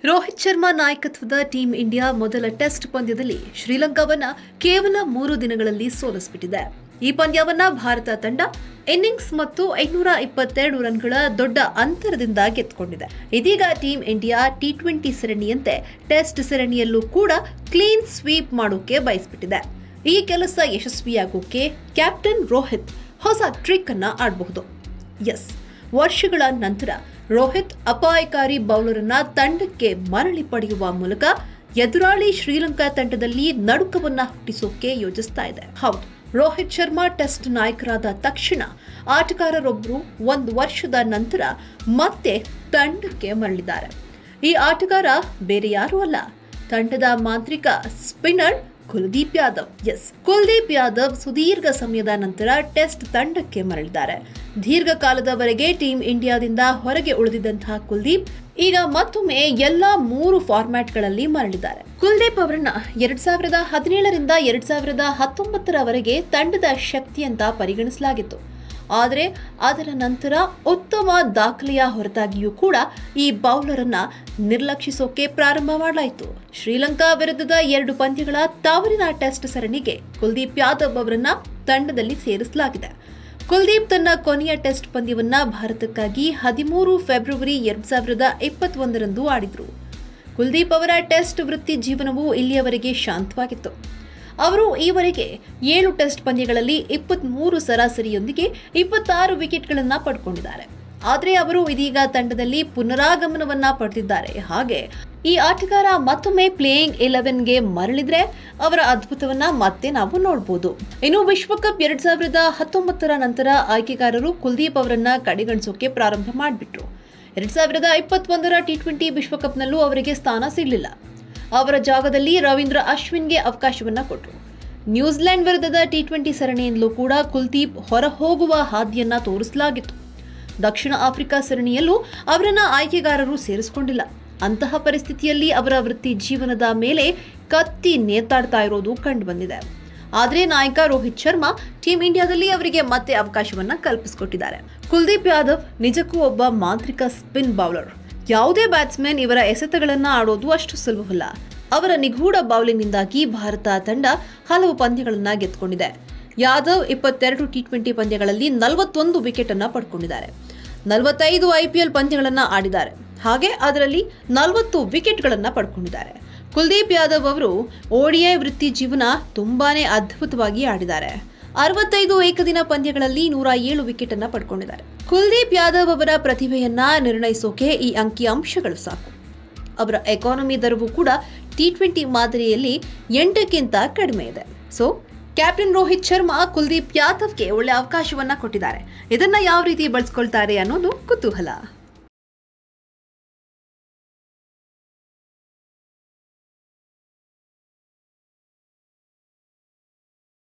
ರೋಹಿತ್ ಶರ್ಮಾ ನಾಯಕತ್ವದ team India ಮೊದಲ test ಪಂದ್ಯದಲ್ಲಿ ಶ್ರೀಲಂಕಾವನ್ನ ಕೇವಲ ಮೂರು ದಿನಗಳಲ್ಲಿ ಸೋಲಿಸಿಬಿಟ್ಟಿದೆ ಈ ಪಂದ್ಯವನ್ನ ಭಾರತ ತಂಡ ಇನ್ನಿಂಗ್ಸ್ ಮತ್ತು ಐನೂರ ಇಪ್ಪತ್ತೆರಡು ರನ್ಗಳ ದೊಡ್ಡ ಅಂತರದಿಂದ ಗೆದ್ದುಕೊಂಡಿದೆ ಇದೀಗ ಟೀಂ ಇಂಡಿಯಾ ಟಿ ಟ್ವೆಂಟಿ ಸರಣಿಯಂತೆ ಟೆಸ್ಟ್ ಸರಣಿಯಲ್ಲೂ ಕೂಡ ಕ್ಲೀನ್ ಸ್ವೀಪ್ ಮಾಡೋಕೆ ಬಯಸ್ಬಿಟ್ಟಿದೆ ಈ ಕೆಲಸ ಯಶಸ್ವಿಯಾಗೋಕೆ ಕ್ಯಾಪ್ಟನ್ ರೋಹಿತ್ ಹೊಸ ಟ್ರಿಕ್ ಅನ್ನ ಆಡಬಹುದು ಎಸ್ ವರ್ಷಗಳ ನಂತರ ರೋಹಿತ್ ಅಪಾಯಕಾರಿ ಬೌಲರ್ ಅನ್ನ ತಂಡಕ್ಕೆ ಮರಳಿ ಪಡೆಯುವ ಮೂಲಕ ಎದುರಾಳಿ ಶ್ರೀಲಂಕಾ ತಂಡದಲ್ಲಿ ನಡುಕವನ್ನ ಹುಟ್ಟಿಸೋಕೆ ಯೋಜಿಸ್ತಾ ಇದೆ ಹೌದು ರೋಹಿತ್ ಶರ್ಮಾ ಟೆಸ್ಟ್ ನಾಯಕರಾದ ತಕ್ಷಣ ಆಟಗಾರರೊಬ್ಬರು ಒಂದು ವರ್ಷದ ನಂತರ ಮತ್ತೆ ತಂಡಕ್ಕೆ ಮರಳಿದ್ದಾರೆ ಈ ಆಟಗಾರ ಬೇರೆ ಯಾರೂ ಅಲ್ಲ ತಂಡದ ಮಾಂತ್ರಿಕ ಸ್ಪಿನ್ನರ್ ಕುಲ್ದೀಪ್ ಯಾದವ್ ಎಸ್ ಕುಲ್ದೀಪ್ ಯಾದವ್ ಸುದೀರ್ಘ ಸಮಯದ ನಂತರ ಟೆಸ್ಟ್ ತಂಡಕ್ಕೆ ಮರಳಿದ್ದಾರೆ ದೀರ್ಘಕಾಲದವರೆಗೆ ಟೀಂ ಇಂಡಿಯಾದಿಂದ ಹೊರಗೆ ಉಳಿದಿದ್ದಂತಹ ಕುಲ್ದೀಪ್ ಈಗ ಮತ್ತೊಮ್ಮೆ ಎಲ್ಲಾ ಮೂರು ಫಾರ್ಮ್ಯಾಟ್ಗಳಲ್ಲಿ ಮರಳಿದ್ದಾರೆ ಕುಲ್ದೀಪ್ ಅವರನ್ನ ಎರಡ್ ಸಾವಿರದ ಹದಿನೇಳರಿಂದ ಎರಡ್ ಸಾವಿರದ ಹತ್ತೊಂಬತ್ತರವರೆಗೆ ತಂಡದ ಶಕ್ತಿ ಅಂತ ಪರಿಗಣಿಸಲಾಗಿತ್ತು ಆದರೆ ಅದರ ನಂತರ ಉತ್ತಮ ದಾಖಲೆಯ ಹೊರತಾಗಿಯೂ ಕೂಡ ಈ ಬೌಲರ್ ಅನ್ನ ನಿರ್ಲಕ್ಷಿಸೋಕೆ ಪ್ರಾರಂಭ ಮಾಡಲಾಯಿತು ಶ್ರೀಲಂಕಾ ವಿರುದ್ಧದ ಎರಡು ಪಂದ್ಯಗಳ ತವರಿನ ಟೆಸ್ಟ್ ಸರಣಿಗೆ ಕುಲ್ದೀಪ್ ಯಾದವ್ ಅವರನ್ನ ತಂಡದಲ್ಲಿ ಸೇರಿಸಲಾಗಿದೆ ಕುಲ್ದೀಪ್ ತನ್ನ ಕೊನೆಯ ಟೆಸ್ಟ್ ಪಂದ್ಯವನ್ನ ಭಾರತಕ್ಕಾಗಿ ಹದಿಮೂರು ಫೆಬ್ರವರಿ ಎರಡ್ ಸಾವಿರದ ಇಪ್ಪತ್ತೊಂದರಂದು ಆಡಿದ್ರು ಕುಲ್ದೀಪ್ ಅವರ ಟೆಸ್ಟ್ ವೃತ್ತಿ ಜೀವನವು ಇಲ್ಲಿಯವರೆಗೆ ಶಾಂತವಾಗಿತ್ತು ಅವರು ಈವರೆಗೆ ಏಳು ಟೆಸ್ಟ್ ಪಂದ್ಯಗಳಲ್ಲಿ ಇಪ್ಪತ್ತ್ಮೂರು ಸರಾಸರಿಯೊಂದಿಗೆ ಇಪ್ಪತ್ತಾರು ವಿಕೆಟ್ಗಳನ್ನು ಪಡ್ಕೊಂಡಿದ್ದಾರೆ ಆದರೆ ಅವರು ಇದೀಗ ತಂಡದಲ್ಲಿ ಪುನರಾಗಮನವನ್ನ ಪಡೆದಿದ್ದಾರೆ ಹಾಗೆ ಈ ಆಟಗಾರ ಮತ್ತೊಮ್ಮೆ ಪ್ಲೇಯಿಂಗ್ ಇಲೆವೆನ್ಗೆ ಮರಳಿದ್ರೆ ಅವರ ಅದ್ಭುತವನ್ನ ಮತ್ತೆ ನಾವು ನೋಡಬಹುದು ಇನ್ನು ವಿಶ್ವಕಪ್ ಎರಡ್ ಸಾವಿರದ ಹತ್ತೊಂಬತ್ತರ ನಂತರ ಆಯ್ಕೆಗಾರರು ಕುಲ್ದೀಪ್ ಅವರನ್ನ ಕಡೆಗಣಿಸೋಕೆ ಪ್ರಾರಂಭ ಮಾಡಿಬಿಟ್ರು ಎರಡ್ ಸಾವಿರದ ಇಪ್ಪತ್ತೊಂದರ ಟಿ ಟ್ವೆಂಟಿ ವಿಶ್ವಕಪ್ನಲ್ಲೂ ಅವರಿಗೆ ಸ್ಥಾನ ಸಿಗಲಿಲ್ಲ ಅವರ ಜಾಗದಲ್ಲಿ ರವೀಂದ್ರ ಅಶ್ವಿನ್ಗೆ ಅವಕಾಶವನ್ನ ಕೊಟ್ಟರು ನ್ಯೂಜಿಲೆಂಡ್ ವಿರುದ್ಧದ ಟಿ ಟ್ವೆಂಟಿ ಸರಣಿಯಿಂದಲೂ ಕೂಡ ಕುಲ್ದೀಪ್ ಹೊರ ಹೋಗುವ ಹಾದಿಯನ್ನ ತೋರಿಸಲಾಗಿತ್ತು ದಕ್ಷಿಣ ಆಫ್ರಿಕಾ ಸರಣಿಯಲ್ಲೂ ಅವರನ್ನ ಆಯ್ಕೆಗಾರರು ಸೇರಿಸಿಕೊಂಡಿಲ್ಲ ಅಂತಹ ಪರಿಸ್ಥಿತಿಯಲ್ಲಿ ಅವರ ವೃತ್ತಿ ಜೀವನದ ಮೇಲೆ ಕತ್ತಿ ನೇತಾಡ್ತಾ ಇರೋದು ಕಂಡು ಬಂದಿದೆ ಆದರೆ ನಾಯಕ ರೋಹಿತ್ ಶರ್ಮಾ ಟೀಂ ಇಂಡಿಯಾದಲ್ಲಿ ಅವರಿಗೆ ಮತ್ತೆ ಅವಕಾಶವನ್ನ ಕಲ್ಪಿಸಿಕೊಟ್ಟಿದ್ದಾರೆ ಕುಲ್ದೀಪ್ ಯಾದವ್ ನಿಜಕ್ಕೂ ಒಬ್ಬ ಮಾಂತ್ರಿಕ ಸ್ಪಿನ್ ಬೌಲರ್ ಯಾವುದೇ ಬ್ಯಾಟ್ಸ್ಮನ್ ಇವರ ಎಸೆತಗಳನ್ನ ಆಡೋದು ಅಷ್ಟು ಸುಲಭವಲ್ಲ ಅವರ ನಿಗೂಢ ಬೌಲಿಂಗ್ನಿಂದಾಗಿ ಭಾರತ ತಂಡ ಹಲವು ಪಂದ್ಯಗಳನ್ನ ಗೆದ್ದುಕೊಂಡಿದೆ ಯಾದವ್ ಇಪ್ಪತ್ತೆರಡು ಟಿ ಟ್ವೆಂಟಿ ಪಂದ್ಯಗಳಲ್ಲಿ ನಲವತ್ತೊಂದು ವಿಕೆಟ್ ಅನ್ನ ಪಡ್ಕೊಂಡಿದ್ದಾರೆ ನಲವತ್ತೈದು ಐಪಿಎಲ್ ಪಂದ್ಯಗಳನ್ನ ಆಡಿದ್ದಾರೆ ಹಾಗೆ ಅದರಲ್ಲಿ ನಲವತ್ತು ವಿಕೆಟ್ಗಳನ್ನ ಪಡ್ಕೊಂಡಿದ್ದಾರೆ ಕುಲ್ದೀಪ್ ಯಾದವ್ ಅವರು ಓಡಿಐ ವೃತ್ತಿ ಜೀವನ ತುಂಬಾನೇ ಅದ್ಭುತವಾಗಿ ಆಡಿದ್ದಾರೆ ಅರವತ್ತೈದು ಏಕದಿನ ಪಂದ್ಯಗಳಲ್ಲಿ ನೂರ ಏಳು ವಿಕೆಟ್ ಅನ್ನ ಪಡ್ಕೊಂಡಿದ್ದಾರೆ ಕುಲ್ದೀಪ್ ಯಾದವ್ ಅವರ ಪ್ರತಿಭೆಯನ್ನ ನಿರ್ಣಯಿಸೋಕೆ ಈ ಅಂಕಿ ಅಂಶಗಳು ಸಾಕು ಅವರ ಎಕಾನಮಿ ದರವು ಕೂಡ ಟಿ ಟ್ವೆಂಟಿ ಮಾದರಿಯಲ್ಲಿ ಎಂಟಕ್ಕಿಂತ ಕಡಿಮೆ ಇದೆ ಸೊ ಕ್ಯಾಪ್ಟನ್ ರೋಹಿತ್ ಶರ್ಮಾ ಕುಲ್ದೀಪ್ ಯಾದವ್ಗೆ ಒಳ್ಳೆ ಅವಕಾಶವನ್ನ ಕೊಟ್ಟಿದ್ದಾರೆ ಇದನ್ನ ಯಾವ ರೀತಿ ಬಳಸ್ಕೊಳ್ತಾರೆ ಅನ್ನೋದು ಕುತೂಹಲ